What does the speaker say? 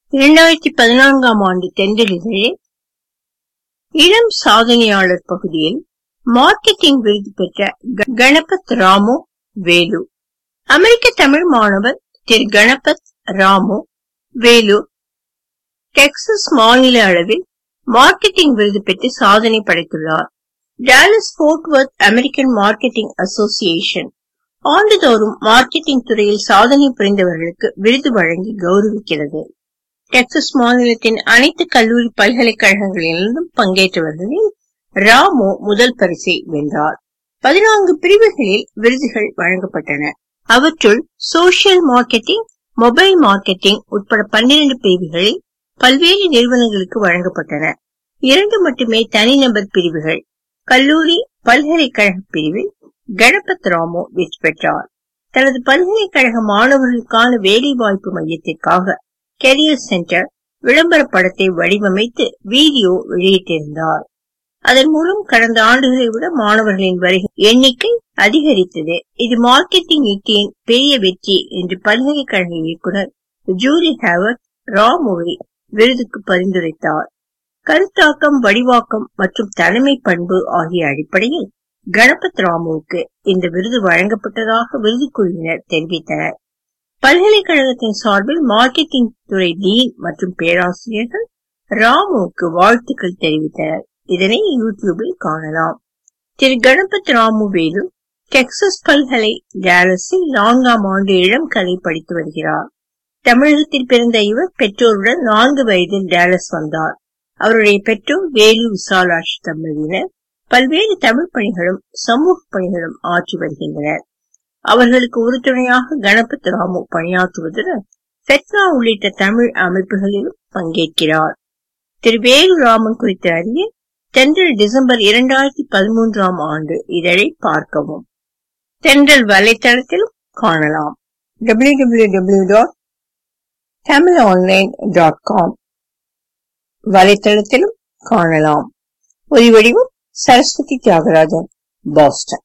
இரண்டாயிரத்தி பதினான்காம் ஆண்டு தென்றலிதழில் இளம் சாதனையாளர் பகுதியில் மார்க்கெட்டிங் விருது பெற்ற க- கணபத் ராமு வேலு அமெரிக்க தமிழ் மாணவர் திரு கணபத் ராமு வேலு டெக்சஸ் மாநில அளவில் மார்க்கெட்டிங் விருது பெற்று சாதனை படைத்துள்ளார் Dallas Fort Worth American marketing association ஆண்டுதோறும் மார்க்கெட்டிங் துறையில் சாதனை புரிந்தவர்களுக்கு விருது வழங்கி கௌரவிக்கிறது டெக்சஸ் மாநிலத்தின் அனைத்து கல்லூரி பல்கலைக்கழகங்களிலிருந்தும் பங்கேற்றவர்களில் ராமு முதல் பரிசை வென்றார் பதினான்கு பிரிவுகளில் விருதுகள் வழங்கப்பட்டன அவற்றுள் சோசியல் மார்க்கெட்டிங் மொபைல் மார்க்கெட்டிங் உட்பட பன்னிரண்டு பிரிவுகளில் பல்வேறு நிறுவனங்களுக்கு வழங்கப்பட்டன இரண்டு மட்டுமே தனிநபர் பிரிவுகள் கல்லூரி பல்கலைக்கழக பிரிவில் கணபத் ராமு வெற்றி பெற்றார் தனது பல்கலைக்கழக மாணவர்களுக்கான வேலைவாய்ப்பு மையத்திற்காக கெரியர் சென்டர் விளம்பர படத்தை வடிவமைத்து வீடியோ வெளியிட்டிருந்தார் அதன் மூலம் கடந்த ஆண்டுகளை விட மாணவர்களின் வருகை எண்ணிக்கை அதிகரித்தது இது மார்க்கெட்டிங் யுக்தியின் பெரிய வெற்றி என்று பல்கலைக்கழக இயக்குனர் ஜூலி ஹேவர்ட் ராமுவை விருதுக்கு பரிந்துரைத்தார் கருத்தாக்கம் வடிவாக்கம் மற்றும் தலைமை பண்பு ஆகிய அடிப்படையில் கணபத் ராமுவுக்கு இந்த விருது வழங்கப்பட்டதாக விருது குழுவினர் தெரிவித்தனர் பல்கலைக்கழகத்தின் சார்பில் மார்க்கெட்டிங் துறை டீன் மற்றும் பேராசிரியர்கள் ராமுவுக்கு வாழ்த்துக்கள் தெரிவித்தனர் இதனை யூடியூபில் காணலாம் திரு கணபத் ராமு வேலு டெக்சஸ் பல்கலை டேலஸில் நான்காம் ஆண்டு இளம் கலை படித்து வருகிறார் தமிழகத்தில் பிறந்த இவர் பெற்றோருடன் நான்கு வயதில் டேலஸ் வந்தார் அவருடைய பெற்றோர் வேலு விசாலாட்சி தம்பதியினர் பல்வேறு தமிழ் பணிகளும் சமூக பணிகளும் ஆற்றி வருகின்றனர் அவர்களுக்கு உறுதுணையாக கணபத் ராமு பணியாற்றுவதுடன் ஃபெட்னா உள்ளிட்ட தமிழ் அமைப்புகளிலும் பங்கேற்கிறார் திரு வேலு ராமன் குறித்த அறிய தென்றல் டிசம்பர் இரண்டாயிரத்தி பதிமூன்றாம் ஆண்டு இதழை பார்க்கவும் தென்றல் வலைத்தளத்திலும் காணலாம் W W W dot Tamil online dot com வலைத்தளத்திலும் காணலாம் ஒலி வடிவம் சரஸ்வதி தியாகராஜன் பாஸ்டன்